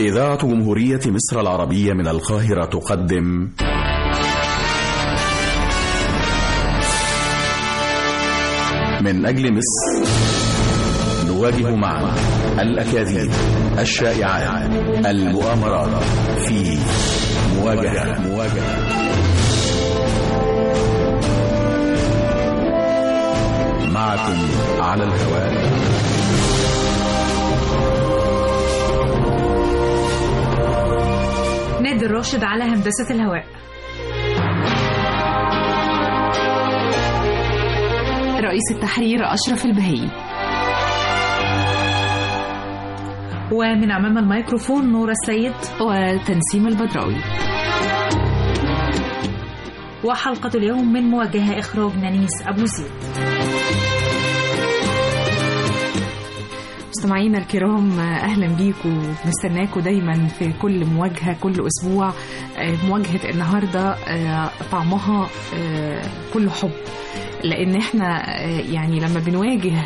إذاعة جمهورية مصر العربية من القاهرة تقدم من أجل مصر نواجه معا الأكاذيب الشائعات المؤامرات في مواجهة مواجهة معكم على الهواء نادي الراشد على هندسة الهواء رئيس التحرير أشرف البهي ومن أمام الميكروفون نورة السيد وتنسيم البدراوي وحلقة اليوم من مواجهة إخراج نانيس أبو زيد مستمعينا الكرام اهلا بيكم نستناكم دايما في كل مواجهه كل اسبوع مواجهه النهارده طعمها كله حب لان احنا يعني لما بنواجه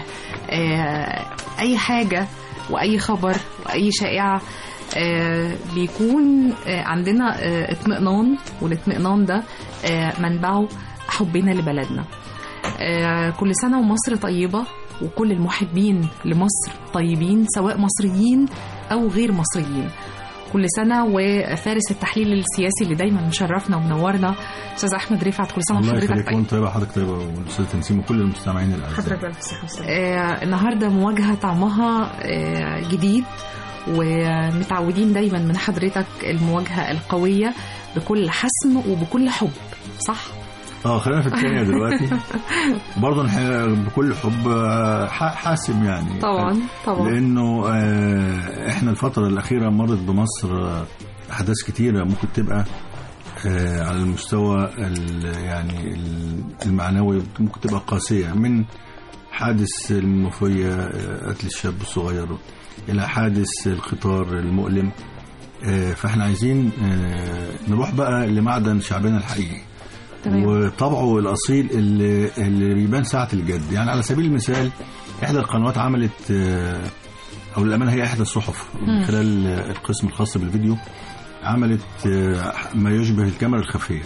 اي حاجه واي خبر واي شائعه بيكون عندنا اطمئنان والاطمئنان ده منبعه حبنا لبلدنا كل سنه ومصر طيبه وكل المحبين لمصر طيبين سواء مصريين أو غير مصريين كل سنة وفارس التحليل السياسي اللي دايما مشرفنا ومنورنا أستاذ أحمد رفعت كل سنة الله وحضرتك يخليك طيب وانت طيبة حضرتك طيبة والأستاذ تنسيم وكل المستمعين الأعزاء حضرتك بألف صحة وسلامة آه النهاردة مواجهة طعمها آه جديد ومتعودين دايما من حضرتك المواجهة القوية بكل حسم وبكل حب صح؟ اه خلينا في الثانية دلوقتي برضه الحقيقة بكل حب آه، ح- حاسم يعني طبعا طبعا لأنه آه، احنا الفترة الأخيرة مرت بمصر آه، أحداث كتيرة ممكن تبقى آه، على المستوى ال- يعني ال- المعنوي ممكن تبقى قاسية من حادث المنوفية آه، قتل الشاب الصغير إلى حادث القطار المؤلم آه، فاحنا عايزين آه، نروح بقى لمعدن شعبنا الحقيقي تمام وطبعه الاصيل اللي, اللي بيبان ساعه الجد يعني على سبيل المثال احدى القنوات عملت آه، او للامانه هي احدى الصحف من مم. خلال آه، القسم الخاص بالفيديو عملت آه، ما يشبه الكاميرا الخفيه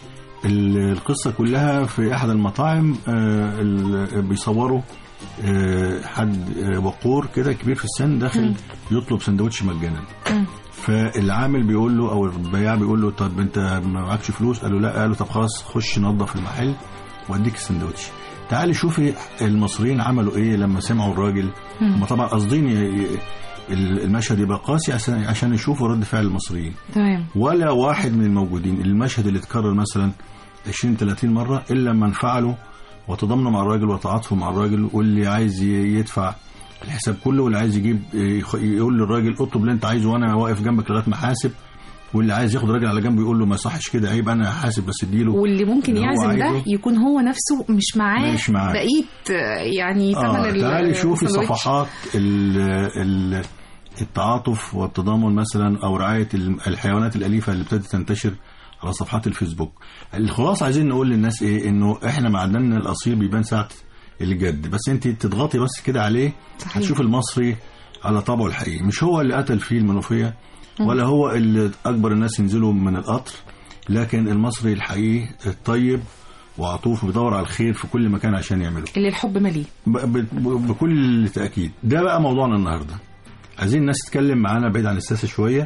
ال- القصه كلها في احد المطاعم آه، ال- بيصوروا آه، حد آه، وقور كده كبير في السن داخل مم. يطلب سندوتش مجانا مم. فالعامل بيقول له او البياع بيقول له طب انت ما معكش فلوس قال له لا قال له طب خلاص خش نظف المحل واديك السندوتش تعالي شوفي المصريين عملوا ايه لما سمعوا الراجل مم. هم طبعا قاصدين ي- ي- المشهد يبقى قاسي عشان عشان يشوفوا رد فعل المصريين تمام ولا واحد من الموجودين المشهد اللي اتكرر مثلا 20 30 مره الا لما انفعلوا وتضامنوا مع الراجل وتعاطفوا مع الراجل واللي عايز ي- يدفع الحساب كله واللي عايز يجيب يخ- يقول للراجل اطلب اللي انت عايزه وانا واقف جنبك لغايه ما احاسب واللي عايز ياخد راجل على جنبه يقول له ما يصحش كده عيب انا هحاسب بس اديله واللي ممكن اللي هو يعزم ده عايزه. يكون هو نفسه مش معاه مش معاه. بقيه آه، يعني ثمن اه ال- تعالي شوفي الساندوتش. صفحات ال ال التعاطف والتضامن مثلا او رعايه ال- الحيوانات الاليفه اللي ابتدت تنتشر على صفحات الفيسبوك الخلاص عايزين نقول للناس ايه انه احنا معدننا الاصيل بيبان ساعه الجد بس انت تضغطي بس كده عليه صحيح. هتشوف المصري على طبعه الحقيقي مش هو اللي قتل فيه المنوفيه ولا هو اللي اجبر الناس ينزلوا من القطر لكن المصري الحقيقي الطيب وعطوف بيدور على الخير في كل مكان عشان يعمله اللي الحب مليه ب- ب- بكل تأكيد ده بقى موضوعنا النهاردة عايزين الناس تتكلم معانا بعيد عن السياسة شوية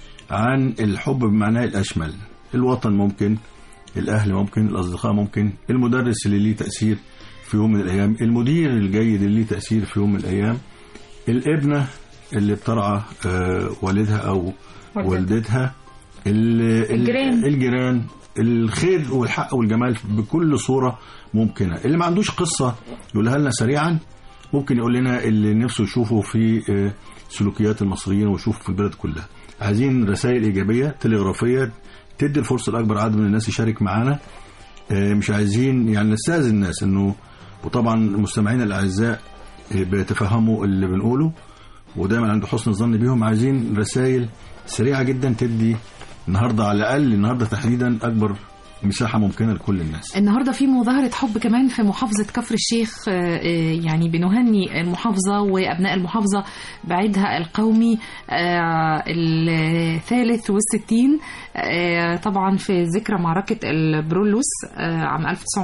عن الحب بمعناه الأشمل الوطن ممكن الأهل ممكن الأصدقاء ممكن المدرس اللي ليه تأثير في يوم من الأيام المدير الجيد اللي ليه تأثير في يوم من الأيام الابنة اللي بترعى آه، والدها أو والدتها. والدتها ال- ال- الجيران. الجيران الخير والحق والجمال بكل صورة ممكنة اللي ما عندوش قصة يقولها لنا سريعا ممكن يقول لنا اللي نفسه يشوفه في آه، سلوكيات المصريين ويشوفه في البلد كلها عايزين رسائل إيجابية تلغرافية تدي الفرصة لأكبر عدد من الناس يشارك معانا آه، مش عايزين يعني نستأذن الناس انه وطبعا مستمعينا الأعزاء آه، بيتفهموا اللي بنقوله ودايما عند حسن الظن بيهم عايزين رسائل سريعة جدا تدي النهارده على الأقل النهارده تحديدا أكبر مساحه ممكنه لكل الناس النهارده في مظاهرة حب كمان في محافظة كفر الشيخ آه، آه، يعني بنهني المحافظة وأبناء المحافظة بعيدها القومي آه، الثالث والستين آه، طبعا في ذكرى معركة البرولوس آه، عام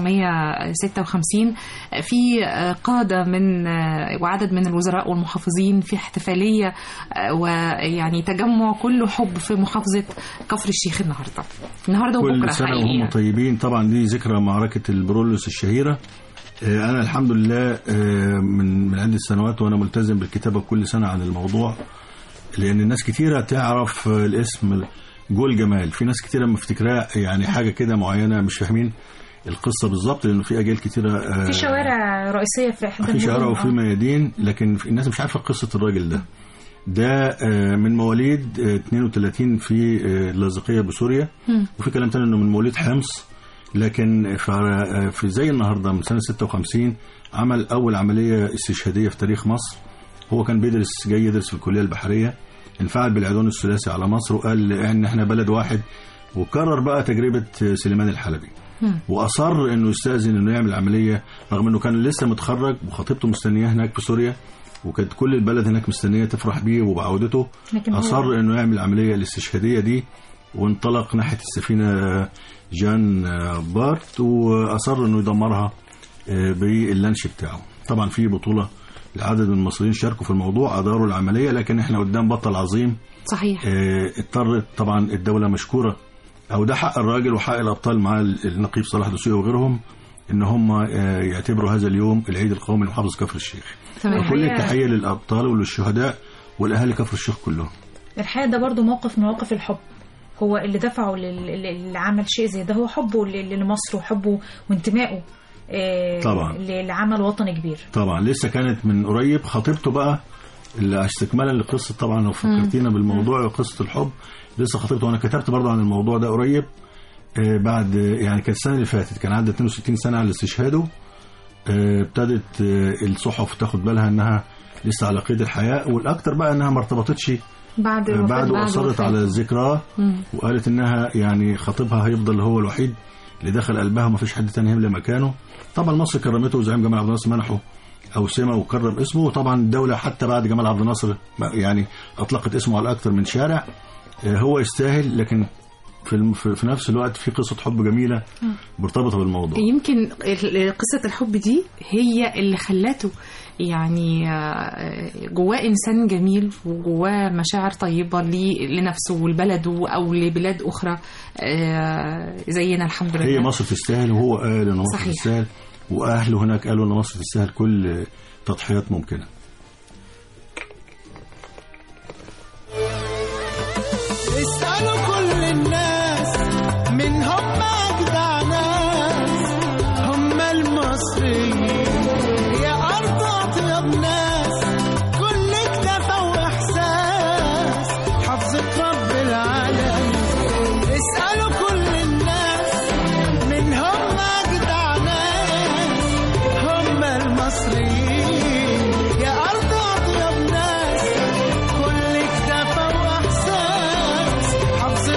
1956 آه، في آه، قادة من آه، وعدد من الوزراء والمحافظين في احتفالية آه، ويعني تجمع كله حب في محافظة كفر الشيخ النهارده النهارده وبكرة كل سنه حقيقي وهم طيبين طبعا دي ذكرى معركه البرولوس الشهيره آه، انا الحمد لله آه، من من عده سنوات وانا ملتزم بالكتابه كل سنه عن الموضوع لان الناس كتيره تعرف آه، الاسم جول جمال في ناس كتيره مفتكراه يعني حاجه كده معينه مش فاهمين القصه بالظبط لانه في اجيال كتيره آه، في شوارع رئيسيه في احدى في شوارع المدن. وفي آه. ميادين لكن في- الناس مش عارفه قصه الراجل ده ده آه، من مواليد آه، 32 في آه، اللاذقيه بسوريا وفي كلام تاني انه من مواليد حمص لكن ف- آه، في زي النهارده من سنه 56 عمل اول عمليه استشهاديه في تاريخ مصر هو كان بيدرس جاي يدرس في الكليه البحريه انفعل بالعدوان الثلاثي على مصر وقال ان احنا بلد واحد وكرر بقى تجربه آه، سليمان الحلبي واصر انه يستاذن انه يعمل عمليه رغم انه كان لسه متخرج وخطيبته مستنياه هناك في سوريا وكانت كل البلد هناك مستنيه تفرح بيه وبعودته لكن هو- اصر انه يعمل العمليه الاستشهاديه دي وانطلق ناحيه السفينه جان بارت واصر انه يدمرها باللانش بتاعه طبعا في بطوله لعدد من المصريين شاركوا في الموضوع اداروا العمليه لكن احنا قدام بطل عظيم صحيح آه، اضطرت طبعا الدولة مشكورة أو ده حق الراجل وحق الأبطال مع النقيب صلاح دسوقي وغيرهم إن هم آه، يعتبروا هذا اليوم العيد القومي لمحافظة كفر الشيخ تمام وكل الحقيقة- التحية للأبطال وللشهداء والأهالي كفر الشيخ كلهم الحقيقه ده برضو موقف من مواقف الحب هو اللي دفعه لل- لل- لعمل شيء زي ده هو حبه ل- لمصر وحبه وانتمائه آه، طبعا. ل- لعمل وطني كبير طبعا لسه كانت من قريب خطيبته بقى اللي استكمالا لقصة طبعا لو فكرتينا بالموضوع وقصة الحب لسه خطيبته وأنا كتبت برضه عن الموضوع ده قريب آه، بعد يعني كانت السنة اللي فاتت كان عدى 62 سنة على استشهاده آه، ابتدت آه، الصحف تاخد بالها انها لسه على قيد الحياة والاكتر بقى انها ما ارتبطتش بعد آه، وفاة- بعد واصرت وفاة. على ذكراه مم. وقالت انها يعني خطيبها هيفضل هو الوحيد اللي دخل قلبها وما فيش حد تاني يملى مكانه طبعا مصر كرمته وزعيم جمال عبد الناصر منحه أوسمة وكرم اسمه وطبعا الدولة حتى بعد جمال عبد الناصر يعني أطلقت اسمه على أكثر من شارع آه، هو يستاهل لكن في الم- في في نفس الوقت في قصة حب جميلة مرتبطة بالموضوع يمكن ال- قصة الحب دي هي اللي خلته يعني آه، جواه إنسان جميل وجواه مشاعر طيبة ليه- لنفسه ولبلده أو لبلاد أخرى آه، زينا الحمد لله هي مصر تستاهل وهو قال ان مصر صحيح. تستاهل واهله هناك قالوا ان مصر تستاهل كل تضحيات ممكنه اسألوا كل الناس من هم أجدع ناس هم المصريين يا أرض أطيب ناس كل اكتفى وإحساس حفظة رب العالمين اسألوا كل الناس من هم أجدع ناس هم المصريين يا أرض أطيب ناس كل اكتفى واحساس حفظة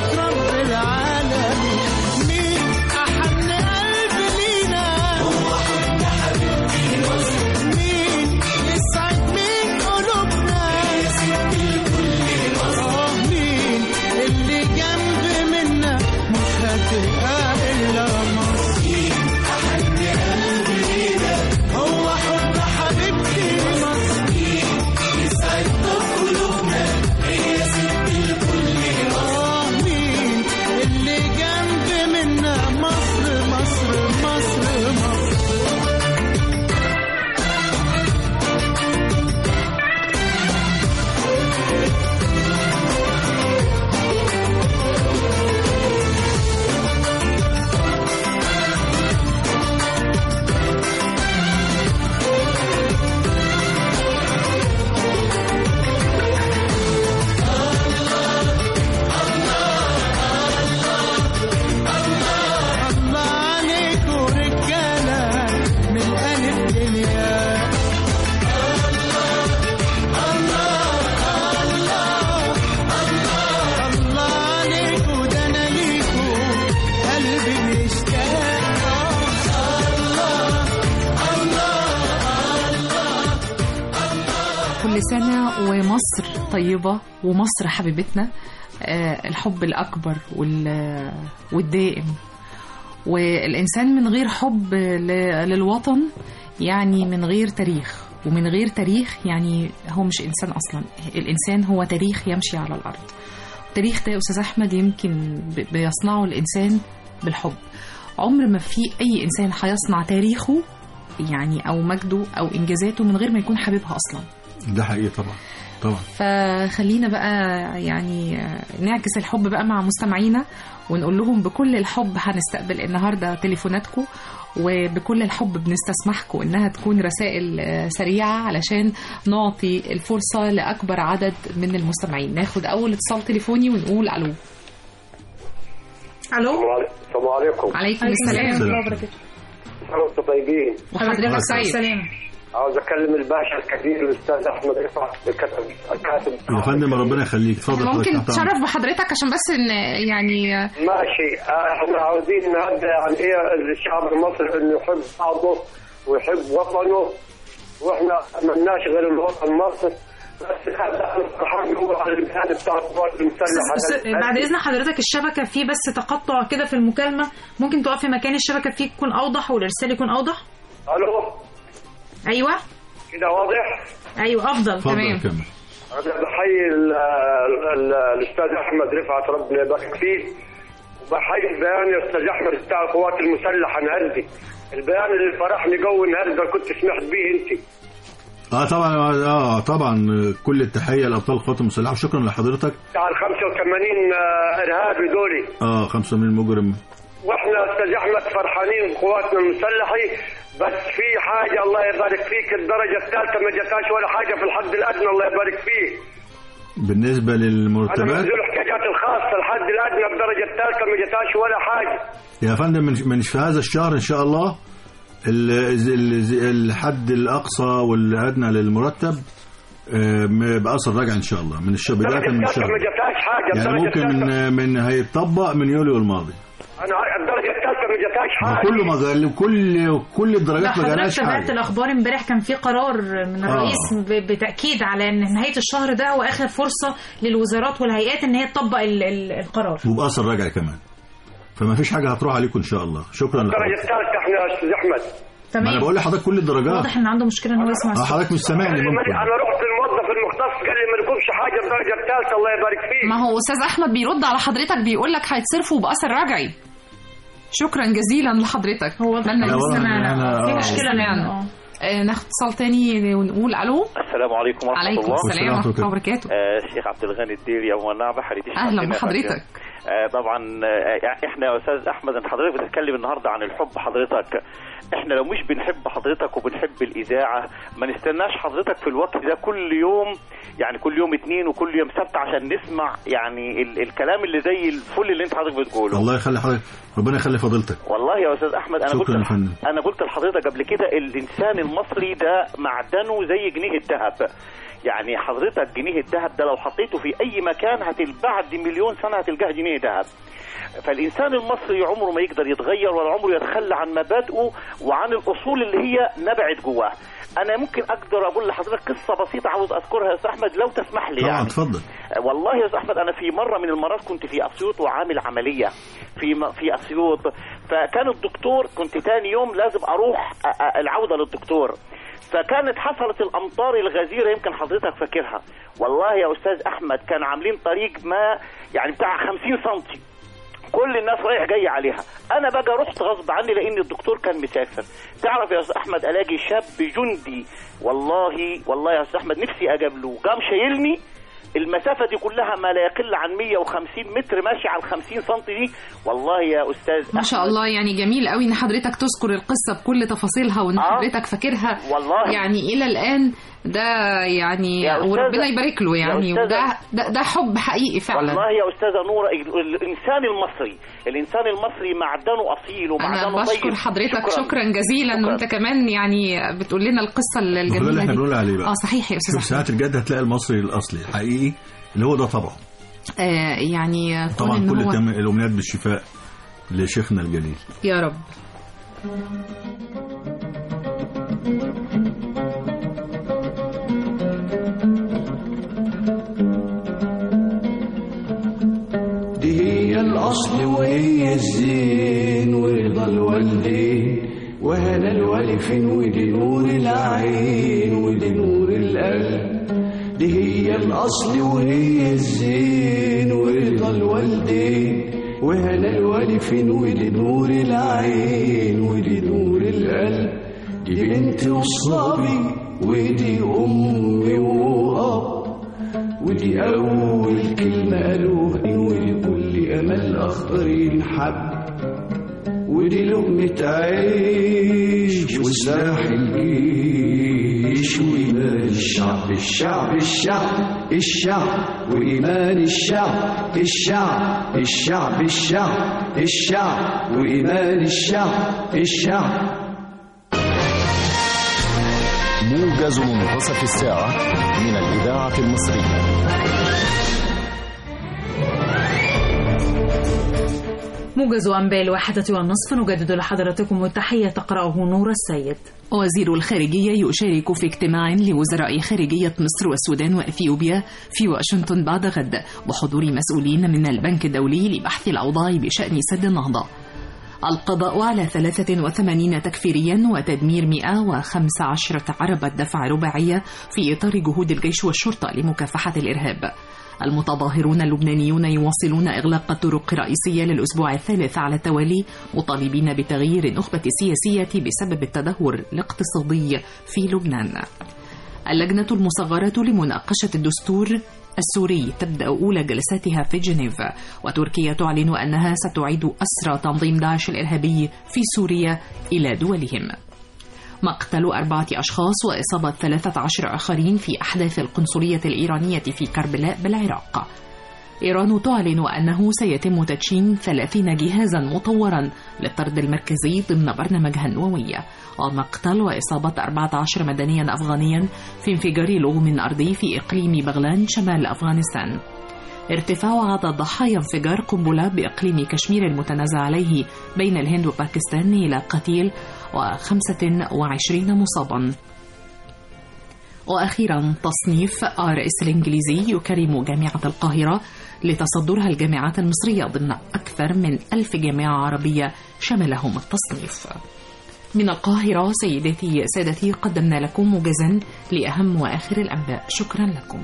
سنة ومصر طيبة ومصر حبيبتنا آه، الحب الأكبر وال- والدائم والإنسان من غير حب ل- للوطن يعني من غير تاريخ ومن غير تاريخ يعني هو مش إنسان أصلا الإنسان هو تاريخ يمشي على الأرض التاريخ ده يا أستاذ أحمد يمكن ب- بيصنعه الإنسان بالحب عمر ما في أي إنسان هيصنع تاريخه يعني أو مجده أو إنجازاته من غير ما يكون حبيبها أصلا ده حقيقي طبعا طبعا فخلينا بقى يعني نعكس الحب بقى مع مستمعينا ونقول لهم بكل الحب هنستقبل النهارده تليفوناتكم وبكل الحب بنستسمحكم انها تكون رسائل آه، سريعه علشان نعطي الفرصه لاكبر عدد من المستمعين ناخد اول اتصال تليفوني ونقول الو الو السلام عليكم عليكم عليكم السلام ورحمة الله وبركاته انتم طيبين وحضرتك سعيد سلام عاوز اكلم الباشا الكبير الاستاذ احمد رفعت الكاتب الكاتب يا فندم ربنا يخليك اتفضل ممكن حضرتك تحت أمرك. تشرف بحضرتك عشان بس ان يعني ماشي آه، احنا عاوزين نهدى يعني ايه الشعب المصري انه يحب بعضه ويحب وطنه واحنا ما لناش غير الوطن مصر بس هذا الحمد لله على الامتحان بتاع القوات المسلحه أستاذ- بعد اذن حضرتك الشبكه فيه بس تقطع كده في المكالمه ممكن تقفي مكان الشبكه فيه تكون اوضح والارسال يكون اوضح الو ايوه كده واضح ايوه افضل اتفضل تمام. كمل انا بحيي ال- ال- الاستاذ احمد رفعت ربنا يبارك فيه وبحيي البيان يا استاذ احمد بتاع القوات المسلحه النهارده البيان اللي فرحني قوي النهارده كنت سمعت بيه انت اه طبعا اه طبعا كل التحيه لابطال القوات المسلحه وشكرا لحضرتك بتاع ال 85 آه، ارهابي دولي اه 85 مجرم واحنا استاذ احمد فرحانين بقواتنا المسلحه بس في حاجه الله يبارك فيك الدرجه الثالثه ما جاتهاش ولا حاجه في الحد الادنى الله يبارك فيه بالنسبه انا للمرتبات منزل الحاجات الخاصه الحد الادنى بالدرجه الثالثه ما جاتهاش ولا حاجه يا فندم من من في هذا الشهر ان شاء الله ال- ال- الحد الاقصى والادنى للمرتب آه، م- باثر راجع ان شاء الله من الشهر بدايه الدرجه من الثالثه الشهر ما جاتهاش حاجه يعني الدرجة ممكن الثالثة- من من هيتطبق من يوليو الماضي انا الدرجه الثالثه ما جاتهاش ما حاجه كله ما جال- كل كل لا الدرجات ما حضرتك جالهاش تابعت حاجه الاخبار امبارح كان في قرار من الرئيس ب- بتاكيد على ان نهايه الشهر ده هو اخر فرصه للوزارات والهيئات ان هي تطبق ال- ال- القرار وباثر راجع كمان فما فيش حاجه هتروح عليكم ان شاء الله شكرا الدرجه لحضرتك الثالثه احنا يا استاذ احمد ما انا تمام بقول لحضرتك كل الدرجات واضح ان عنده مشكله ان هو يسمع اه الصوت حضرتك مش سامعني قال لي ممكن انا رحت للموظف المختص قال لي ما لكمش حاجه الدرجه الثالثه الله يبارك فيك ما هو استاذ احمد بيرد على حضرتك بيقول لك هيتصرفوا باثر رجعي شكرا جزيلا لحضرتك هو واضح أتمنى ان لا، يكون والله سمعنا. أنا- في آه. مشكله سمعنا. اه آه، ناخد اتصال تاني ونقول الو السلام عليكم ورحمة عليكم الله السلام ورحمه الله وبركاته آه الشيخ عبد الغني الديري أبو مناع بحري دي اهلا شرفتنا بحضرتك آه طبعا آه احنا يا استاذ احمد انت حضرتك بتتكلم النهارده عن الحب حضرتك احنا لو مش بنحب حضرتك وبنحب الاذاعه ما نستناش حضرتك في الوقت ده كل يوم يعني كل يوم اتنين وكل يوم سبت عشان نسمع يعني ال الكلام اللي زي الفل اللي انت حضرتك بتقوله الله يخلي حضرتك ربنا يخلي فضيلتك والله يا استاذ احمد انا قلت شكراً يا لح- فندم. انا قلت لحضرتك قبل كده الانسان المصري ده معدنه زي جنيه الذهب يعني حضرتك جنيه الذهب ده لو حطيته في اي مكان هتل بعد مليون سنه هتلقاه جنيه ذهب فالانسان المصري عمره ما يقدر يتغير ولا عمره يتخلى عن مبادئه وعن الاصول اللي هي نبعت جواه انا ممكن اقدر اقول لحضرتك قصه بسيطه عاوز اذكرها يا استاذ احمد لو تسمح لي طبعا يعني اتفضل والله يا استاذ احمد انا في مره من المرات كنت في اسيوط وعامل عمليه في م- في اسيوط فكان الدكتور كنت تاني يوم لازم اروح أ- أ- العوده للدكتور فكانت حصلت الامطار الغزيره يمكن حضرتك فاكرها والله يا استاذ احمد كان عاملين طريق ما يعني بتاع 50 سنتي كل الناس رايح جاي عليها انا بقى رحت غصب عني لان الدكتور كان مسافر تعرف يا استاذ احمد الاقي شاب جندي والله والله يا استاذ احمد نفسي اقابله قام شايلني المسافة دي كلها ما لا يقل عن 150 متر ماشي على ال 50 سم دي والله يا استاذ ما شاء أحمد، الله يعني جميل قوي ان حضرتك تذكر القصه بكل تفاصيلها وان آه. حضرتك فاكرها والله يعني الى الان ده يعني يا أستاذة- وربنا يبارك له يعني يا أستاذة- وده ده, ده حب حقيقي فعلا والله يا استاذه نوره ال- الانسان المصري الانسان المصري معدنه اصيل ومعدنه انا طيب بشكر حضرتك شكرا, شكرا جزيلا شكراً. وانت كمان يعني بتقول لنا القصه ما هو ده اللي الجميله احنا دي بنقول عليه بقى اه صحيح يا شوف استاذ ساعات الجد هتلاقي المصري الاصلي الحقيقي اللي هو ده طبعه آه يعني كون طبعا إن كل هو التم... الامنيات بالشفاء لشيخنا الجليل يا رب هي الأصل وهي الزين ورضا الوالدين وهنا الوالف ودي نور العين ودي نور القلب دي هي الأصل وهي الزين ورضا الوالدين وهنا الوالف ودي نور العين ودي نور القلب دي بنت وصابي ودي أمي وأب ودي أول كلمة قالوها ودي كل أمل أخضر ينحب ودي لقمة عيش وسلاح الجيش وإيمان الشعب الشعب الشعب الشعب وإيمان الشعب الشعب الشعب الشعب الشعب وإيمان الشعب الشعب موجز منتصف الساعة من الإذاعة المصرية موجز أنباء الواحدة والنصف نجدد لحضراتكم التحية تقرأه نور السيد وزير الخارجية يشارك في اجتماع لوزراء خارجية مصر والسودان وأثيوبيا في واشنطن بعد غد بحضور مسؤولين من البنك الدولي لبحث الأوضاع بشأن سد النهضة القضاء على 83 تكفيريا وتدمير 115 عربة دفع رباعية في إطار جهود الجيش والشرطة لمكافحة الإرهاب المتظاهرون اللبنانيون يواصلون إغلاق الطرق الرئيسية للأسبوع الثالث على التوالي مطالبين بتغيير النخبة السياسية بسبب التدهور الاقتصادي في لبنان اللجنة المصغرة لمناقشة الدستور السوري تبدأ أولى جلساتها في جنيف وتركيا تعلن أنها ستعيد أسرى تنظيم داعش الإرهابي في سوريا إلى دولهم مقتل أربعة أشخاص وإصابة 13 آخرين في أحداث القنصلية الإيرانية في كربلاء بالعراق إيران تعلن أنه سيتم تدشين 30 جهازا مطورا للطرد المركزي ضمن برنامجها النووي ومقتل وإصابة 14 مدنيا أفغانيا في انفجار لغم أرضي في إقليم بغلان شمال أفغانستان ارتفاع عدد ضحايا انفجار قنبلة بإقليم كشمير المتنازع عليه بين الهند وباكستان إلى قتيل و25 مصابا وأخيرا تصنيف آر إس الإنجليزي يكرم جامعة القاهرة لتصدرها الجامعات المصرية ضمن أكثر من ألف جامعة عربية شملهم التصنيف من القاهرة سيداتي سادتي قدمنا لكم موجزا لأهم وآخر الأنباء شكرا لكم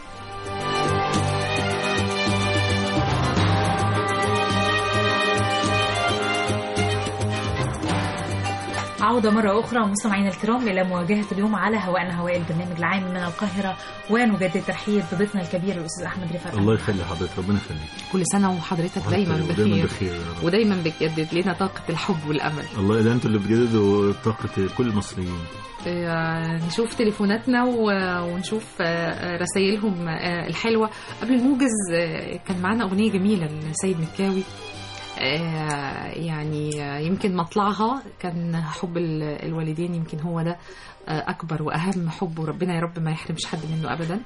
عودة مرة أخرى مستمعينا الكرام إلى مواجهة اليوم على هوائنا هواء البرنامج العام من القاهرة ونجدد ترحيب بضيفنا الكبير الأستاذ أحمد رفعت الله يخلي حضرتك ربنا يخليك كل سنة وحضرتك دايما ودايما بخير بخير يا رب. ودايما بتجدد لنا طاقة الحب والأمل الله ده انتوا اللي بتجددوا طاقة كل المصريين آه، نشوف تليفوناتنا و- ونشوف آه، رسائلهم آه، الحلوة قبل الموجز آه، كان معانا أغنية جميلة لسيد مكاوي آه، يعني آه، يمكن مطلعها كان حب ال- الوالدين يمكن هو ده آه، أكبر وأهم حب وربنا يا رب ما يحرمش حد منه أبدا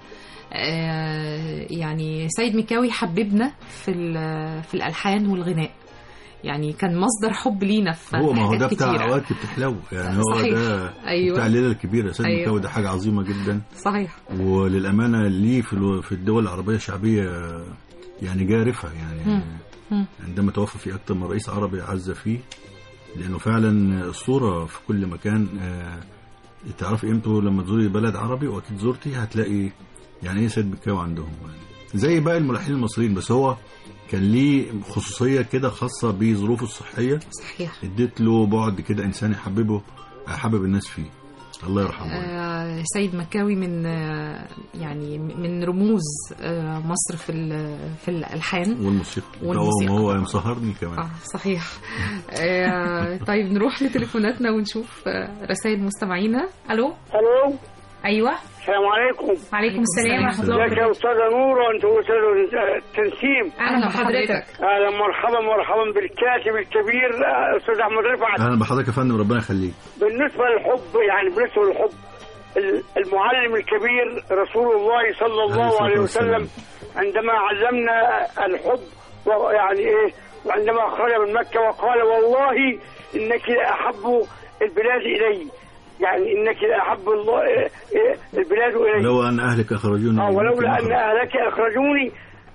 آه، يعني سيد مكاوي حببنا في ال- في الألحان والغناء يعني كان مصدر حب لينا في هو ما هو حاجات ده بتاع كتيرة. اوقات بتحلو يعني هو صحيح. ده أيوة. بتاع الليله الكبيره سيد أيوة. مكاوي ده حاجه عظيمه جدا صحيح وللامانه ليه في الو- في الدول العربيه الشعبيه يعني جارفه يعني مم. مم. عندما توفى في اكثر من رئيس عربي عز فيه لانه فعلا الصوره في كل مكان آه، تعرفي قيمته لما تزوري بلد عربي واكيد زرتي هتلاقي يعني ايه سيد مكاوي عندهم يعني زي باقي الملحنين المصريين بس هو كان ليه خصوصيه كده خاصه بظروفه الصحيه صحيح اديت له بعد كده انساني حببه حبب الناس فيه الله يرحمه آه، سيد مكاوي من آه، يعني من رموز آه، مصر في ال- في الالحان والموسيقى والموسيقى هو طبعاً. مسهرني كمان اه صحيح آه، طيب نروح لتليفوناتنا ونشوف آه، رسائل مستمعينا ألو الو أيوة السلام عليكم وعليكم السلام ورحمة الله ازيك يا وبركاته استاذه نوره انت استاذ تنسيم أهلا بحضرتك اهلا مرحبا مرحبا بالكاتب الكبير آه، استاذ احمد رفعت اهلا بحضرتك يا فندم ربنا يخليك بالنسبه للحب يعني بالنسبه للحب ال- المعلم الكبير رسول الله صلى عليه الله الصلاة عليه والسلام. وسلم عندما علمنا الحب يعني ايه وعندما خرج من مكه وقال والله انك لاحب البلاد الي يعني انك لاحب الله إيه، إيه، البلاد الي لو ان اهلك اخرجوني اه من ولولا بيتك ان ما اهلك اخرجوني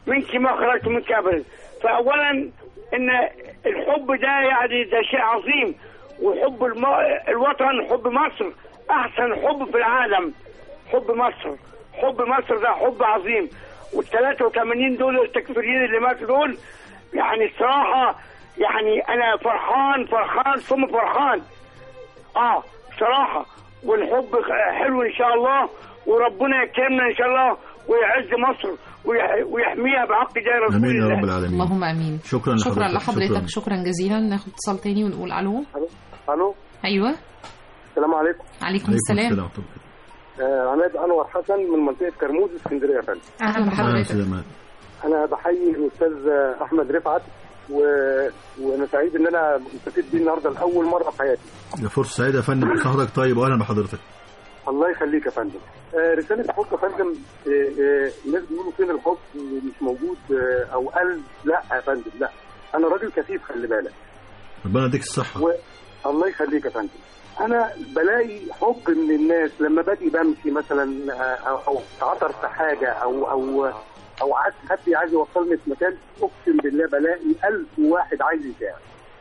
منك ما خرجت منك ابدا فاولا ان الحب ده يعني ده شيء عظيم وحب الم... الوطن حب مصر احسن حب في العالم حب مصر حب مصر ده حب عظيم وال 83 دول التكفيريين اللي ماتوا دول يعني الصراحه يعني انا فرحان فرحان ثم فرحان اه صراحه والحب حلو ان شاء الله وربنا يكرمنا ان شاء الله ويعز مصر ويح- ويحميها بحق جاه رسول امين يا الله رب العالمين اللهم امين شكرا شكرا لحضرتك. لحضرتك شكرا جزيلا ناخد اتصال تاني ونقول الو الو ايوه السلام عليكم عليكم السلام ورحمة الله. آه عماد انور حسن من منطقه كرموز اسكندريه يا فندم اهلا أهلا بحضرتك سلامات. انا بحيي الاستاذ احمد رفعت و... وانا سعيد ان انا مستفيد بيه النهارده لاول مره في حياتي ده فرصه سعيده يا فندم كل حضرتك طيب واهلا بحضرتك الله يخليك يا فندم آه رساله حب يا فندم آه آه الناس بيقولوا فين الحب مش موجود آه او قلب لا يا فندم لا انا راجل كثيف خلي بالك ربنا يديك الصحه و... الله يخليك يا فندم انا بلاقي حب من الناس لما باجي بمشي مثلا آه، او او اتعثر في حاجه او او او عايز حد عايز يوصلني في مكان اقسم بالله بلاقي ألف واحد عايز يساعد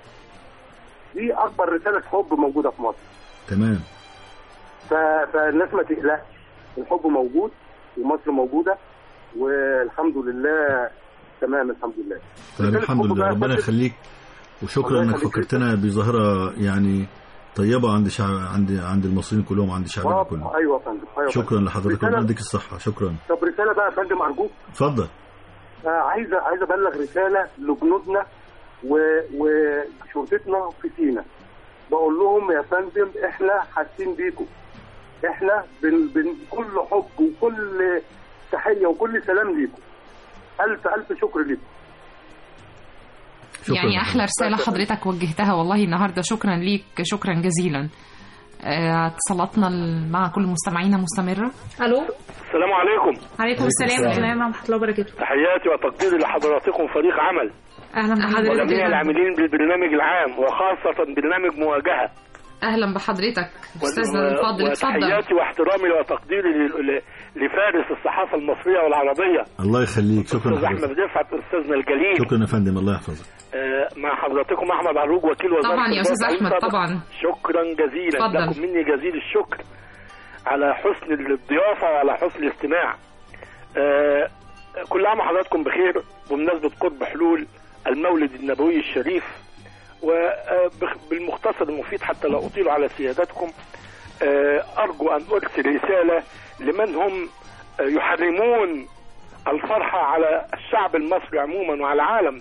دي اكبر رساله حب موجوده في مصر تمام ف... فالناس ما تقلقش الحب موجود ومصر موجوده والحمد لله تمام الحمد لله طيب رسالة الحمد حب لله بقى ربنا يا فندم. يخليك وشكرا الله انك يخليك. فكرتنا بظاهره يعني طيبه عند شعب عند عند المصريين كلهم وعند شعبنا كله آه، ايوه يا فندم ايوه يا شكرا فندم. لحضرتك رسالة- ربنا يديك الصحه شكرا طب رساله بقى يا فندم ارجوك اتفضل آه، عايز عايز ابلغ رساله لجنودنا و- وشرطتنا في سينا بقول لهم يا فندم احنا حاسين بيكم احنا بن بن كل حب وكل تحيه وكل سلام ليكم الف الف شكر ليكم شكرا يعني لحضرتك. احلى رساله حضرتك وجهتها والله النهارده شكرا ليك شكرا جزيلا آه، اتصالاتنا ال- مع كل مستمعينا مستمره الو السلام عليكم عليكم السلام السلام ورحمه الله وبركاته تحياتي وتقديري لحضراتكم فريق عمل اهلا أهلا بحضرتك وجميع يا فندم. العاملين بالبرنامج العام وخاصة برنامج مواجهة اهلا بحضرتك استاذنا و- الفاضل اتفضل وتحياتي واحترامي وتقديري ل- ل- لفارس الصحافة المصرية والعربية الله يخليك شكرا أستاذ لحضرتك أحمد رفعت أستاذنا الجليل شكرا يا فندم الله يحفظك آه، مع حضراتكم أحمد عروج وكيل وزارة طبعا يا استاذ الدفاع احمد السابق. طبعا شكرا جزيلا اتفضل. لكم مني جزيل الشكر على حسن الضيافة وعلى حسن الاستماع آه، كل عام وحضراتكم بخير بمناسبة قرب حلول المولد النبوي الشريف وبالمختصر المفيد حتى لا أطيل على سيادتكم آه، أرجو أن أرسل رسالة لمن هم آه، يحرمون الفرحة على الشعب المصري عموما وعلى العالم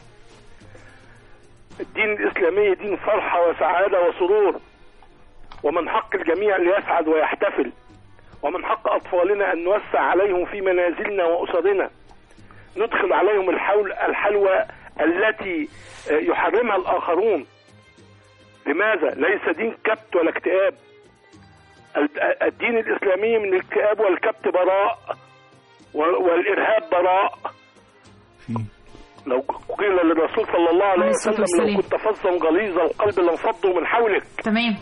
الدين الإسلامي دين فرحة وسعادة وسرور ومن حق الجميع ليسعد ويحتفل ومن حق أطفالنا أن نوسع عليهم في منازلنا وأسرنا ندخل عليهم الحول الحلوى التي آه، يحرمها الآخرون لماذا؟ ليس دين كبت ولا اكتئاب ال- الدين الإسلامي من الاكتئاب والكبت براء وال- والإرهاب براء في لو قيل للرسول صلى الله عليه عليه الصلاة وسلم لو والسلام. كنت فظا غليظ القلب لانفضوا من حولك تمام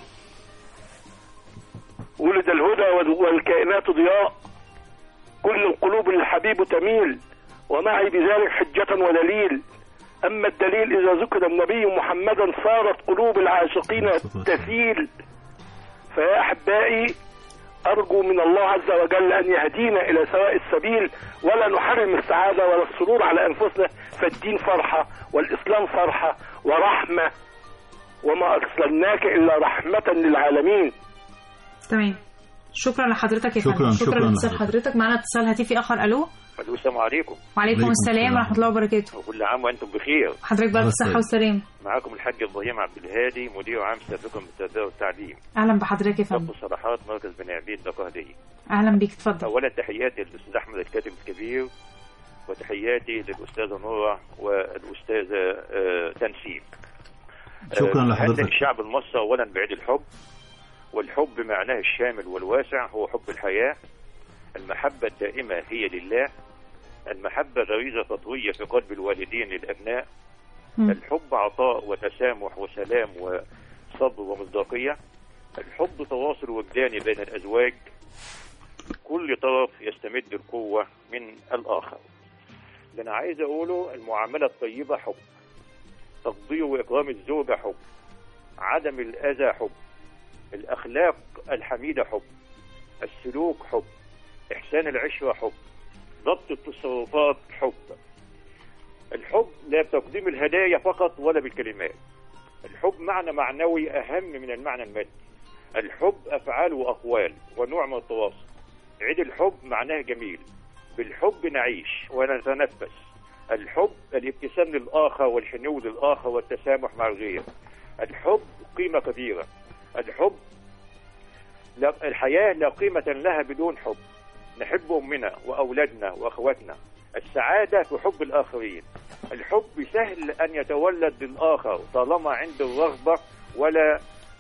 ولد الهدى وال- والكائنات ضياء كل القلوب للحبيب تميل ومعي بذلك حجة ودليل أما الدليل إذا ذكر النبي محمدا صارت قلوب العاشقين تسيل فيا أحبائي أرجو من الله عز وجل أن يهدينا إلى سواء السبيل ولا نحرم السعادة ولا السرور على أنفسنا فالدين فرحة والإسلام فرحة ورحمة وما أرسلناك إلا رحمة للعالمين تمام شكرا لحضرتك يا شكراً، فندم شكراً شكرا لاتصال لحضرتك. حضرتك معانا اتصال هاتفي اخر الو السلام عليكم وعليكم عليكم السلام السلام. ورحمه الله وبركاته وكل عام وانتم بخير حضرتك بقى الله بالصحه يسعدك. والسلام معكم الحاج ابراهيم عبد الهادي مدير عام سابقا بالتربيه والتعليم اهلا بحضرتك يا فندم ضبط صلاحات مركز بني عبيد القهدي اهلا بيك اتفضل اولا تحياتي للاستاذ احمد الكاتب الكبير وتحياتي للاستاذه نوره والاستاذه آه، تنسيم شكرا آه، لحضرتك. عندك الشعب المصري اولا بعيد الحب والحب معناه الشامل والواسع هو حب الحياه المحبه الدائمه هي لله المحبه غريزه تطويه في قلب الوالدين للابناء مم. الحب عطاء وتسامح وسلام وصبر ومصداقية الحب تواصل وجداني بين الأزواج كل طرف يستمد القوة من الآخر اللي انا عايز اقوله المعامله الطيبه حب تقدير واكرام الزوجه حب عدم الاذى حب الاخلاق الحميده حب السلوك حب احسان العشره حب ضبط التصرفات حب الحب لا بتقديم الهدايا فقط ولا بالكلمات الحب معنى معنوي اهم من المعنى المادي الحب افعال واقوال ونوع من التواصل عيد الحب معناه جميل بالحب نعيش ونتنفس الحب الابتسام للآخر والحنو للآخر والتسامح مع الغير الحب قيمة كبيرة الحب لا الحياة لا قيمة لها بدون حب نحب أمنا وأولادنا وأخواتنا السعادة في حب الآخرين الحب سهل أن يتولد للآخر طالما عند الرغبة ولا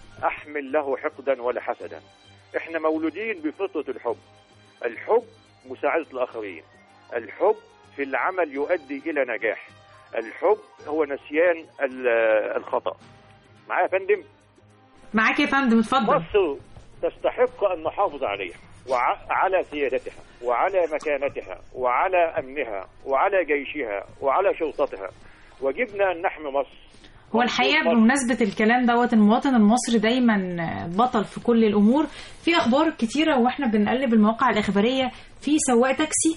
أحمل له حقدا ولا حسدا احنا مولودين بفطرة الحب الحب مساعدة الآخرين الحب في العمل يؤدي إلى نجاح الحب هو نسيان ال- الخطأ معايا يا فندم معاك يا فندم اتفضل مصر تستحق أن نحافظ عليها وعلى سيادتها وعلى مكانتها وعلى أمنها وعلى جيشها وعلى شرطتها وجبنا أن نحمي مصر هو الحقيقه بمناسبه الكلام دوت المواطن المصري دايما بطل في كل الامور في اخبار كتيره واحنا بنقلب المواقع الاخباريه في سواق تاكسي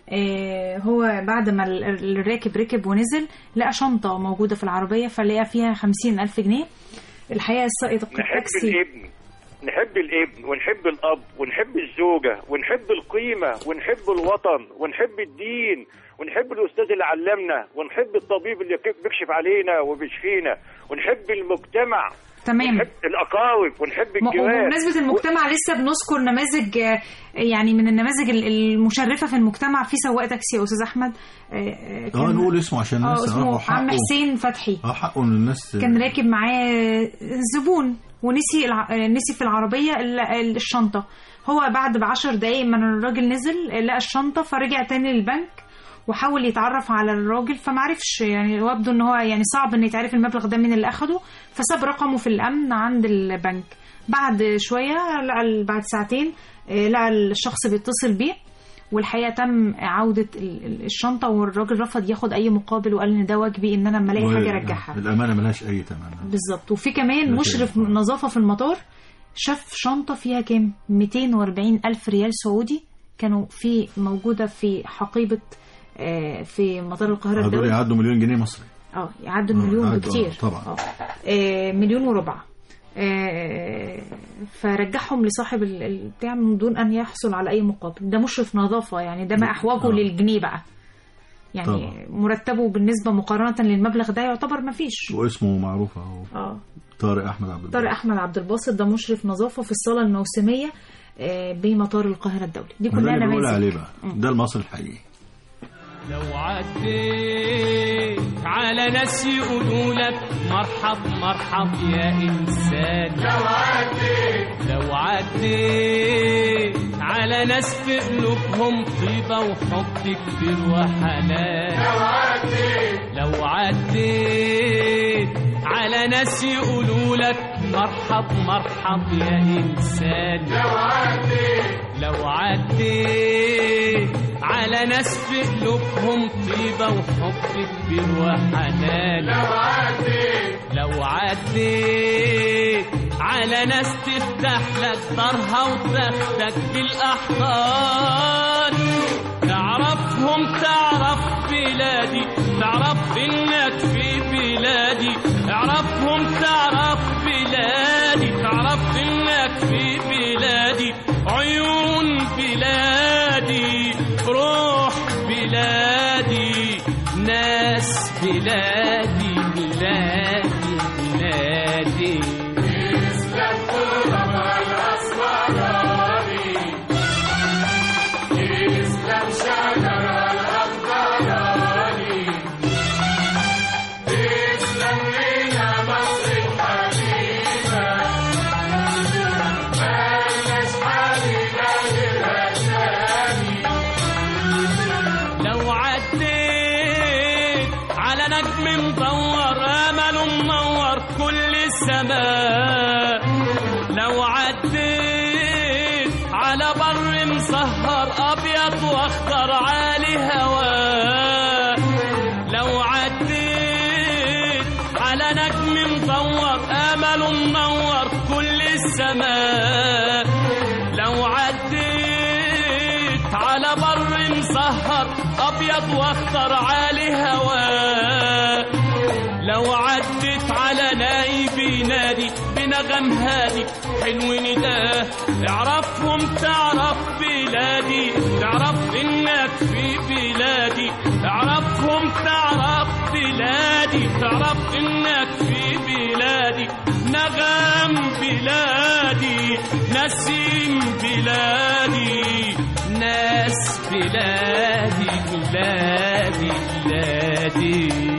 آه، هو بعد ما ال- الراكب ركب ونزل لقى شنطه موجوده في العربيه فلقى فيها خمسين ألف جنيه الحقيقه السائق نحب التاكسي الابن نحب الابن ونحب الاب ونحب الزوجه ونحب القيمه ونحب الوطن ونحب الدين ونحب الاستاذ اللي علمنا ونحب الطبيب اللي بيكشف علينا وبيشفينا ونحب المجتمع تمام ونحب الاقارب ونحب م- الجيران وبمناسبة المجتمع لسه بنذكر نماذج آه، يعني من النماذج ال- المشرفة في المجتمع في سواق تاكسي يا أستاذ أحمد آه، آه، اه كان- نقول اسمه عشان اه الناس اسمه يعرفوا عم حقه. حسين فتحي اه حقه ان الناس كان راكب معاه زبون ونسي الع... آه، نسي في العربية ال- ال- الشنطة هو بعد بعشر دقايق من الراجل نزل آه، لقى الشنطة فرجع تاني للبنك وحاول يتعرف على الراجل فمعرفش يعني وابدو ان هو يعني صعب ان يتعرف المبلغ ده مين اللي اخده فساب رقمه في الامن عند البنك بعد شويه لقى ال- بعد ساعتين آه، لقى الشخص بيتصل بيه والحقيقه تم عوده ال- ال- الشنطه والراجل رفض ياخد اي مقابل وقال ان ده واجبي ان انا لما الاقي حاجه ارجعها الامانه ملهاش اي ثمن بالظبط وفي كمان ده مشرف شيء. نظافه في المطار شاف شنطه فيها كام 240 الف ريال سعودي كانوا في موجوده في حقيبه آه، في مطار القاهره هدول الدولي يعدوا مليون جنيه مصري اه يعدوا آه، المليون يعدوا، بكتير آه، طبعا. آه. آه، مليون وربع آه، فرجعهم لصاحب ال- البتاع من دون ان يحصل على اي مقابل ده مشرف نظافه يعني ده ما احوجه آه. للجنيه بقى يعني طبعا. مرتبه بالنسبه مقارنه للمبلغ ده يعتبر ما فيش واسمه معروف اهو اه طارق احمد عبد طارق احمد عبد الباسط ده مشرف نظافه في الصاله الموسميه آه، بمطار القاهره الدولي دي ده كلها اللي بقول نماذج عليه بقى ده المصري الحقيقي لو عديت على ناس يقولوا لك مرحب مرحب يا انسان لو عديت لو عديت على ناس في قلوبهم طيبه وحب كبير وحنان لو عديت لو عديت على ناس يقولوا لك مرحب مرحب يا انسان لو عديت لو عديت على ناس في قلوبهم طيبة وحب كبير وحنان لو عديت لو عديت على ناس تفتح لك دارها وتاخدك بالأحضان تعرفهم تعرف بلادي تعرف انك في بلادي اعرفهم تعرف بلادي تعرف انك في بلادي عيون بلادي روح بلادي ناس بلادي بلادي بلادي اسلام قرب الاسمراني اسلام شجر الاخضراني اسلام لنا مصر الحبيبه مالناش حبيبه غيرها تاني لو عديت على نجم مدور امله منور كل السماء لو عديت على بر مسهر ابيض واخضر عالي هواه على نجم مدور امل منور كل السماء لو عديت على بر مسهر ابيض واخضر عالي هواه لو عدت على نايب ينادي بنغم هادي حلو نداه اعرفهم تعرف بلادي تعرف انك في بلادي اعرفهم تعرف بلادي تعرف انك في بلادي نغم بلادي نسيم بلادي ناس بلادي بلادي بلادي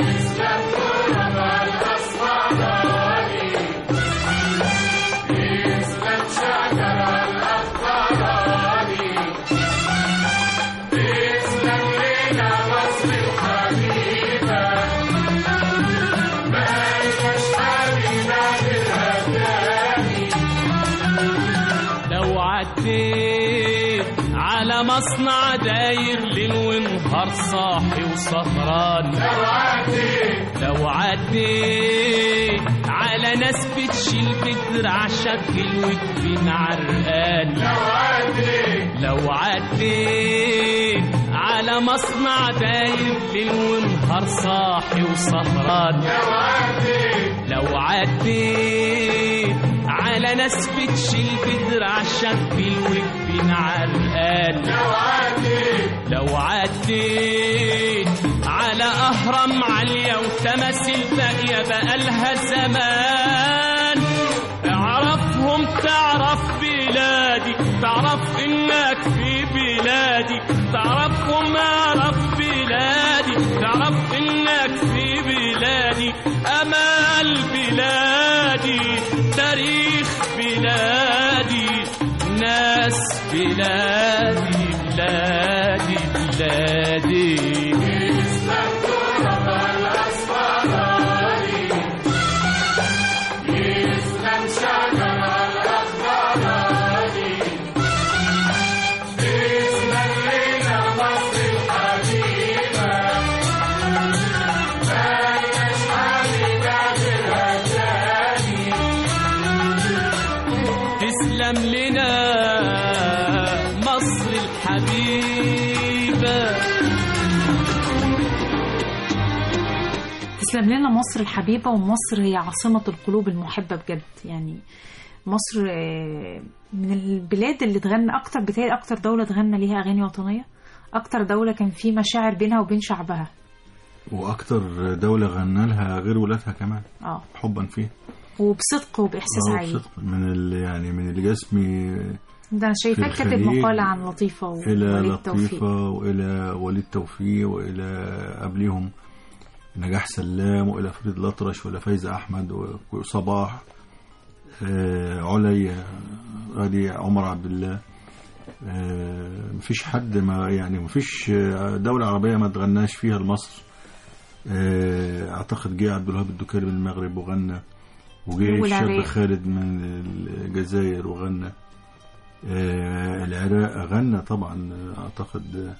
لو عديت على مصنع داير ليل ونهار صاحي وسهران لو عديت لو عديت على ناس بتشيل بدرع شكل وتبين عرقان لو عديت لو عديت على مصنع داير ليل ونهار صاحي وسهران لو عديت لو عديت على ناس بتشيل بدرع شكل وتبين عرقان لو عديت لو عديت على أهرام عالية وتماثيل باقية بقالها زمان اعرفهم تعرف بلادي تعرف انك في بلادي تعرفهم اعرف بلادي تعرف انك في بلادي امال بلادي تاريخ بلادي ناس بلادي بلادي بلادي تسلم لنا مصر الحبيبة تسلم لنا مصر الحبيبة ومصر هي عاصمة القلوب المحبة بجد يعني مصر آه، من البلاد اللي تغنى أكتر بتهيألي أكتر دولة تغنى ليها أغاني وطنية أكتر دولة كان في مشاعر بينها وبين شعبها واكتر دولة غنى لها غير ولادها كمان اه حبا فيه وبصدق وبإحساس آه، عالي بصدق. من ال يعني من اللي جسمي ده أنا شايفاه في كاتب الخليج مقالة عن لطيفة إلى ووليد توفيق لطيفة وإلى وليد توفيق وإلى قبلهم نجاح سلام وإلى فريد الأطرش وإلى فايزة أحمد وصباح آه، علي غادي عمر عبد الله آه، مفيش حد ما يعني مفيش آه، دولة عربية ما تغناش فيها لمصر آه، أعتقد جه عبد الوهاب الدكاري من المغرب وغنى وجه الشاب والعراق. خالد من الجزائر وغنى آه، العراق غنى طبعا آه، اعتقد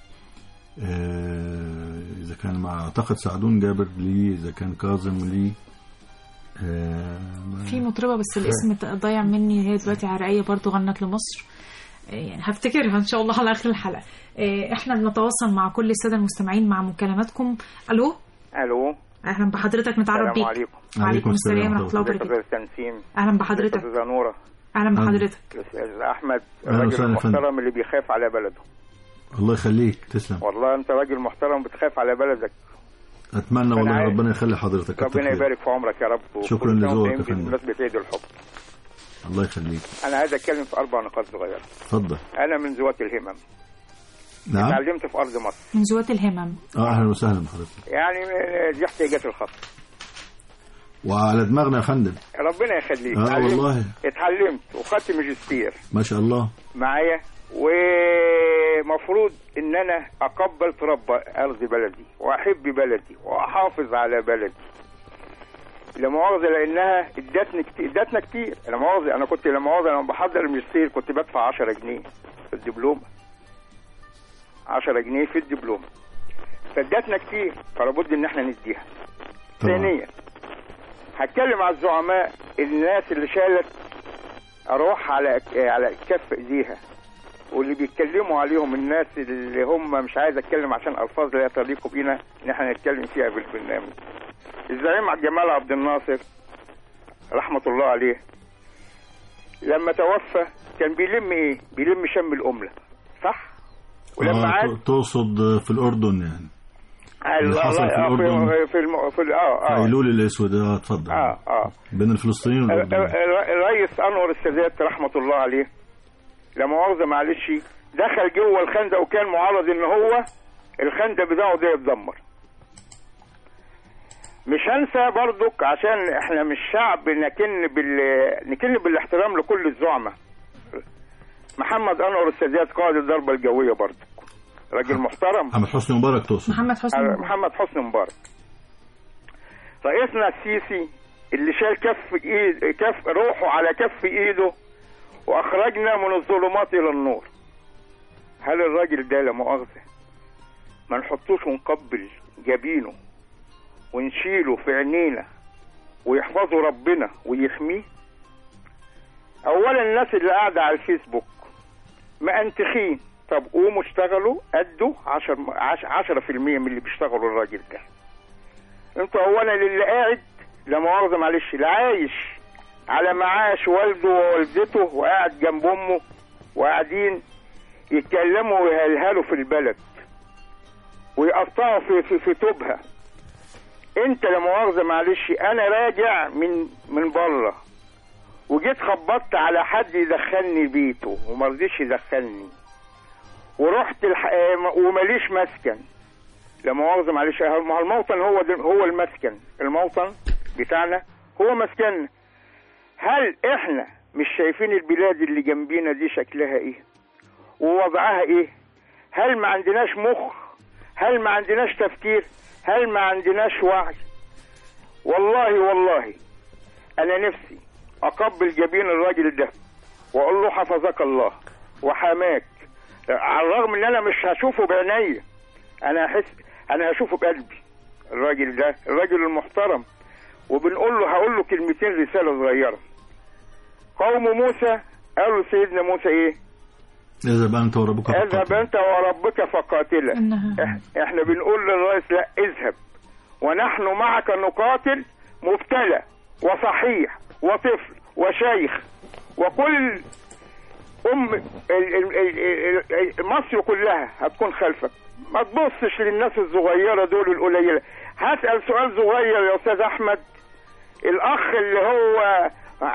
آه، اذا كان مع اعتقد سعدون جابر لي اذا كان كاظم لي آه، في مطربة بس الاسم ضايع مني هي دلوقتي عراقية برضو غنت لمصر آه، يعني هفتكرها ان شاء الله على اخر الحلقة آه، احنا بنتواصل مع كل السادة المستمعين مع مكالماتكم الو الو اهلا بحضرتك نتعرف السلام بيك عليكم وعليكم السلام ورحمة الله ازيك يا وبركاته استاذ تنسيم اهلا بحضرتك استاذه نوره اهلا بحضرتك الاستاذ احمد أهلا الراجل وسهلا يا فندم. المحترم اللي بيخاف على بلده الله يخليك تسلم والله انت راجل محترم بتخاف على بلدك اتمنى والله عارف. ربنا يخلي حضرتك كتر ربنا خيرك. يبارك في عمرك يا رب وكل شكراً سنة لذوقك وأنت يا طيب فندم. بمناسبة عيد الحب الله يخليك انا عايز اتكلم في اربع نقاط صغيره اتفضل انا من ذوات الهمم نعم اتعلمت في ارض مصر من ذوات الهمم اه اهلا وسهلا بحضرتك يعني دي احتياجاتي الخاصه وعلى دماغنا يا فندم ربنا يخليك آه اتعلمت- والله. اتعلمت وخدت ماجستير ما شاء الله معايا ومفروض ان انا اقبل تراب ارض بلدي واحب بلدي واحافظ على بلدي لا مؤاخذه لانها ادتني كتير ادتنا كتير لا مؤاخذه انا كنت لا مؤاخذه لما بحضر الماجستير كنت بدفع 10 جنيه في الدبلوم 10 جنيه في الدبلوم فادتنا كتير فلابد ان احنا نديها طبعا. ثانيا هتكلم على الزعماء الناس اللي شالت اروح على على كف ايديها واللي بيتكلموا عليهم الناس اللي هم مش عايز اتكلم عشان الفاظ لا تليق بينا ان احنا نتكلم فيها بالبرنامج الزعيم جمال عبد الناصر رحمه الله عليه لما توفى كان بيلم ايه بيلم شم الامله صح ولما آه، عاد ت- تقصد في الأردن يعني اللي حصل في آه، الأردن. في, في, الم... في ال- اه في اه أيلول الأسود اه اتفضل اه اه بين الفلسطينيين ال- والأردن ال- الرئيس انور السادات رحمه الله عليه لا مؤاخذه معلش دخل جوه الخندق وكان معرض ان هو الخندق بتاعه ده يتدمر مش هنسى برضك عشان احنا مش شعب نكن بال نكن بالاحترام لكل الزعماء محمد انور السادات قائد الضربه الجويه برضك راجل محترم محمد حسني مبارك تقصد محمد حسني على مبارك. محمد حسني مبارك رئيسنا السيسي اللي شال كف ايد كف روحه على كف ايده واخرجنا من الظلمات الى النور هل الراجل ده لا مؤاخذه ما نحطوش ونقبل جبينه ونشيله في عينينا ويحفظه ربنا ويحميه اولا الناس اللي قاعده على الفيسبوك مأنتخين طب قوموا اشتغلوا ادوا 10 10% من اللي بيشتغلوا الراجل ده انتوا اولا اللي قاعد لا مؤاخذه معلش اللي عايش على معاش والده ووالدته وقاعد جنب امه وقاعدين يتكلموا ويهلهلوا في البلد ويقطعوا في في, في توبها انت لا مؤاخذه معلش انا راجع من من بره وجيت خبطت على حد يدخلني بيته وما رضيش يدخلني ورحت الح... آه، وماليش مسكن لا مؤاخذه معلش آه، ما هو الموطن هو ده هو المسكن الموطن بتاعنا هو مسكننا هل احنا مش شايفين البلاد اللي جنبينا دي شكلها ايه ووضعها ايه هل ما عندناش مخ هل ما عندناش تفكير هل ما عندناش وعي والله والله انا نفسي اقبل جبين الراجل ده واقول له حفظك الله وحماك على الرغم ان انا مش هشوفه بعينيا انا هحس انا هشوفه بقلبي الراجل ده الراجل المحترم وبنقول له هقول له كلمتين رساله صغيره قوم موسى قالوا سيدنا موسى ايه اذهب أنت وربك اذهب فقاتل. انت وربك فقاتلا إنها- إح- احنا بنقول للرئيس لا اذهب ونحن معك نقاتل مبتلى وصحيح وطفل وشيخ وكل ام ال- ال- ال- ال- مصر كلها هتكون خلفك ما تبصش للناس الصغيره دول القليله هسال سؤال صغير يا استاذ احمد الاخ اللي هو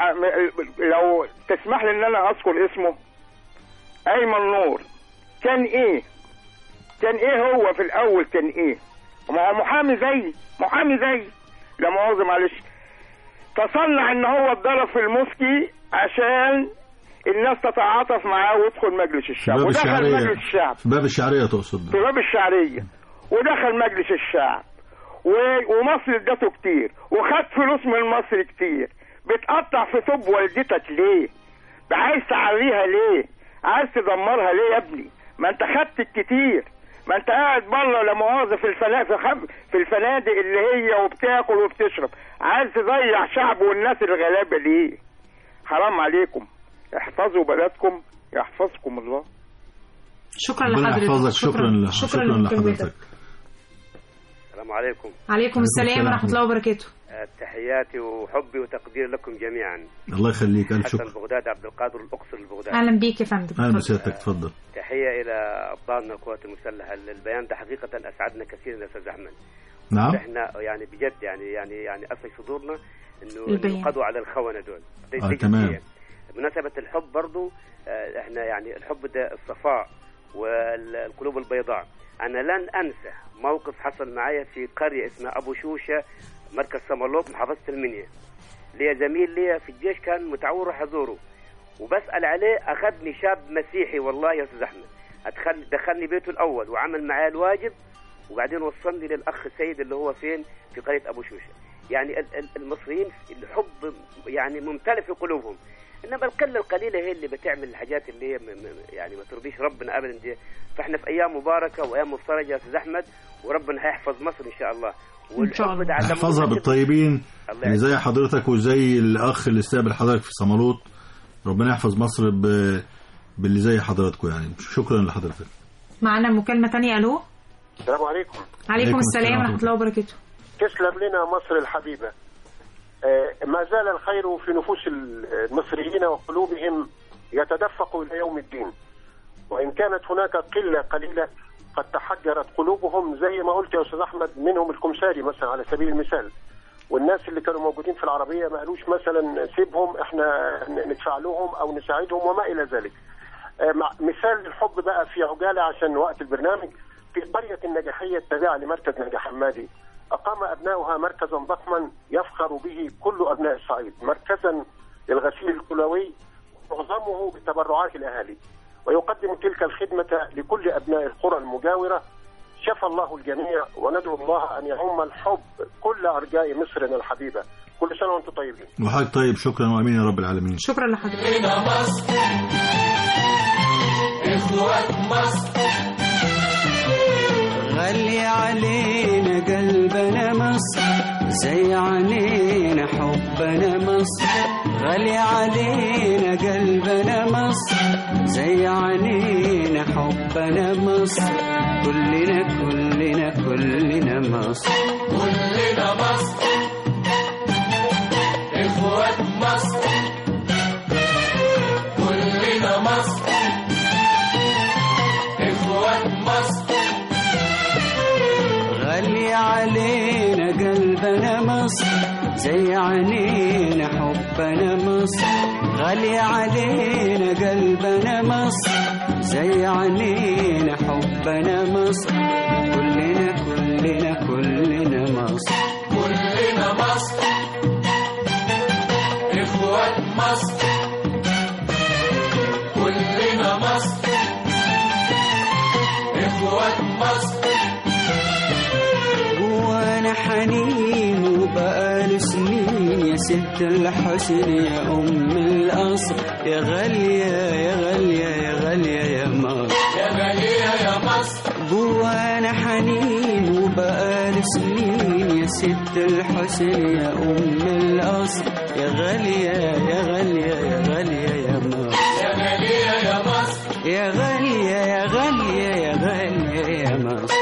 لو تسمح لي ان انا اذكر اسمه ايمن نور كان ايه كان ايه هو في الاول كان ايه ما هو محامي زي محامي زي لا مؤاخذه معلش تصنع ان هو اتضرب في المسكي عشان الناس تتعاطف معاه ويدخل مجلس في الشعب باب ودخل الشعرية مجلس الشعب في باب الشعرية تقصد في باب الشعريه ودخل مجلس الشعب و... ومصر ادته كتير وخد فلوس من مصر كتير بتقطع في ثوب والدتك ليه؟ عايز تعريها ليه؟ عايز تدمرها ليه يا ابني؟ ما انت خدت الكتير ما انت قاعد بره لا مؤاخذه في الفنادق في, خم... في الفنادق اللي هي وبتاكل وبتشرب عايز تضيع شعب والناس الغلابه ليه؟ حرام عليكم احفظوا بلدكم يحفظكم الله شكرا ربنا لحضرتك يحفظك شكرا ل- شكرا شكرا لمكالمتك. لحضرتك السلام عليكم عليكم السلام السلام. ورحمه الله وبركاته آه، تحياتي وحبي وتقديري لكم جميعا الله يخليك ألف حسن شكر بغداد عبد القادر الأقصر البغدادي اهلا بيك يا فندم أهلا اتفضل. بسيادتك تفضل تحية إلى أبطالنا القوات المسلحة البيان ده حقيقة أسعدنا كثيرا يا أستاذ أحمد نعم احنا يعني بجد يعني يعني يعني أصل صدورنا إنه البيان. إنه قضوا على الخونة دول ده- آه، ده تمام. جزئية. مناسبة الحب برضو آه، احنا يعني الحب ده الصفاء والقلوب البيضاء أنا لن أنسى موقف حصل معايا في قرية اسمها أبو شوشة مركز سمالوط محافظة المنيا ليا زميل ليا في الجيش كان متعور راح أزوره وبسأل عليه أخذني شاب مسيحي والله يا أستاذ أحمد أدخل دخلني بيته الأول وعمل معاه الواجب وبعدين وصلني للأخ سيد اللي هو فين في قرية أبو شوشة يعني ال- ال- المصريين الحب يعني ممتلئ في قلوبهم انما القله القليله هي اللي بتعمل الحاجات اللي هي م- م- يعني ما ترضيش ربنا ابدا دي فاحنا في ايام مباركه وايام مفترجه يا استاذ احمد وربنا هيحفظ مصر ان شاء الله والحب ده علمونا احفظها كده. بالطيبين الله يعني زي حضرتك وزي الاخ اللي استقبل حضرتك في صمالوط ربنا يحفظ مصر ب... باللي زي حضراتكم يعني شكرا لحضرتك معانا مكالمة تانية ألو السلام عليكم عليكم السلام ورحمة الله وبركاته تسلم لنا مصر الحبيبة آه، ما زال الخير في نفوس المصريين وقلوبهم يتدفق إلى يوم الدين وإن كانت هناك قلة قليلة قد تحجرت قلوبهم زي ما قلت يا أستاذ أحمد منهم الكمساري مثلا على سبيل المثال والناس اللي كانوا موجودين في العربية ما قالوش مثلا سيبهم احنا ندفع لهم أو نساعدهم وما إلى ذلك آه، مع- مثال الحب بقى في عجالة عشان وقت البرنامج في قرية النجاحية التابعة لمركز نجاح حمادي أقام أبناؤها مركزا ضخما يفخر به كل أبناء الصعيد مركزا للغسيل الكلوي معظمه بتبرعات الأهالي ويقدم تلك الخدمة لكل أبناء القرى المجاورة شفى الله الجميع وندعو الله أن يعم الحب كل أرجاء مصرنا الحبيبة كل سنة وأنتم طيبين وحضرتك طيب شكرا وامين يا رب العالمين شكرا لحضرتك هنا مصر اخوات مصر غالي علينا قلبنا مصر زي عنينا حبنا مصر غالي علينا قلبنا مصر زي عنينا حبنا مصر كلنا كلنا كلنا مصر كلنا مصر اخوات مصر كلنا مصر اخوات مصر غالي علينا قلبنا مصر زي عنينا حبنا مصر غالي علينا قلبنا مصر زي عنينا حبنا مصر كلنا كلنا كلنا مصر كلنا مصر اخوات مصر كلنا مصر اخوات مصر جوانا حنين وبقاله سنين يا ست الحسن يا أم القصر يا غالية يا غالية يا غالية يا مصر يا غالية يا مصر جوانا حنين وبقاله سنين يا ست الحسن يا أم القصر يا غالية يا غالية يا غالية يا مصر يا غالية يا مصر يا غالية يا غالية يا غالية يا مصر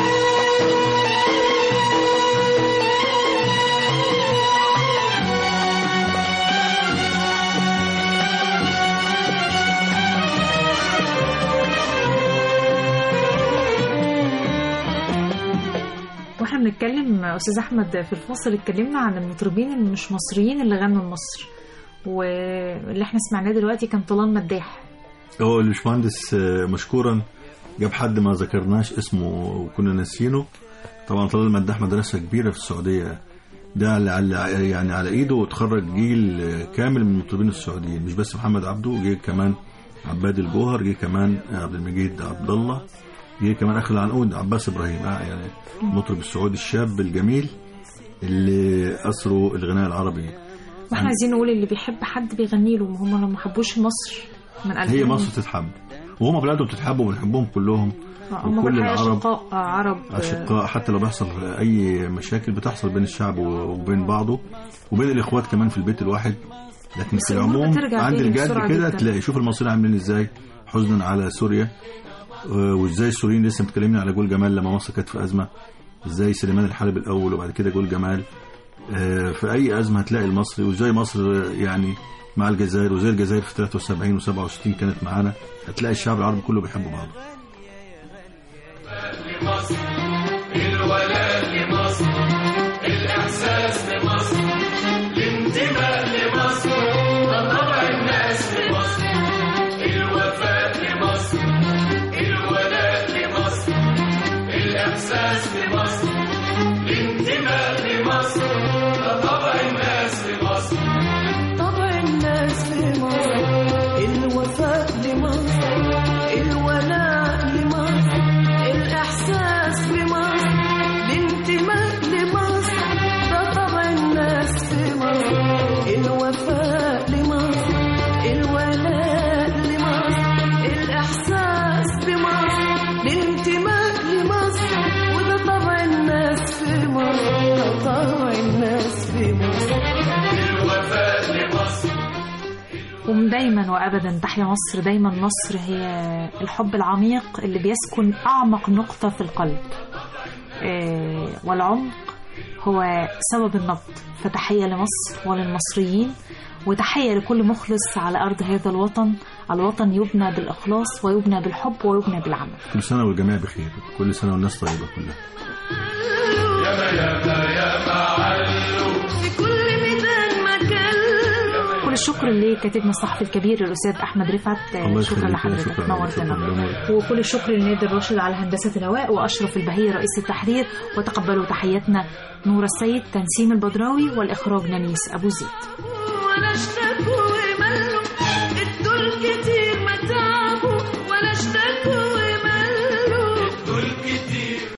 واحنا بنتكلم استاذ احمد في الفاصل اتكلمنا عن المطربين اللي مش مصريين اللي غنوا لمصر واللي احنا سمعناه دلوقتي كان طلال مداح هو الباشمهندس آه، مشكورا جاب حد ما ذكرناش اسمه وكنا ناسينه طبعا طلال مداح مدرسة كبيرة في السعودية ده على على- يعني على ايده وتخرج جيل آه، كامل من المطربين السعوديين مش بس محمد عبده جه كمان عباد الجوهر جه كمان عبد المجيد عبد الله جه كمان اخر العنقود عباس ابراهيم آه يعني المطرب السعودي الشاب الجميل اللي اثره الغناء العربي واحنا عايزين نقول اللي بيحب حد بيغني له ما هم لو ما حبوش مصر من قلبهم هي مصر تتحب وهم بلادهم تتحب وبنحبهم كلهم هم وكل بالحقيقة العرب أشقاء آه، عرب أشقاء حتى لو بيحصل أي مشاكل بتحصل بين الشعب وبين بعضه وبين الإخوات كمان في البيت الواحد لكن بس في الأمور العموم بترجع عند تاني الجد بسرعة كده جداً. تلاقي شوف المصريين عاملين إزاي حزنا على سوريا آه، وإزاي السوريين لسه متكلمين على جول جمال لما مصر كانت في أزمة إزاي سليمان الحلب الأول وبعد كده جول جمال آه، في أي أزمة هتلاقي المصري وإزاي مصر يعني مع الجزائر وزي الجزائر في 73 و67 كانت معانا هتلاقي الشعب العربي كله بيحب بعضه لمصر الولاء لمصر الإحساس لمصر الانتماء لمصر طبع الناس لمصر الوفاء لمصر الولاء لمصر الإحساس لمصر الانتماء لمصر طبع الناس لمصر طبع الناس في مصر الوفاء لمصر الولاء لمصر الإحساس لمصر الانتماء لمصر ده طبع الناس في مصر الوفاء لمصر الولاء لمصر الإحساس لمصر الانتماء لمصر وده طبع الناس في مصر طبع الناس في مصر الوفاء لمصر ودايما وابدا تحيا مصر دايما مصر هي الحب العميق اللي بيسكن اعمق نقطه في القلب آه، والعمق هو سبب النبض فتحيه لمصر وللمصريين وتحيه لكل مخلص على ارض هذا الوطن الوطن يبنى بالاخلاص ويبنى بالحب ويبنى بالعمل كل سنة والجميع بخير كل سنة والناس طيبة كلها ياما ياما ياما علو في كل ميدان مكان كل الشكر لكاتبنا الصحفي الكبير الاستاذ احمد رفعت آه، الله شكرا يخليك لحضرتك شكرا نورتنا شكرا وكل الشكر لنادي الراشد على هندسه الهواء واشرف البهي رئيس التحرير وتقبلوا تحياتنا نور السيد تنسيم البدراوي والاخراج نميس ابو زيد ولا اشتكوا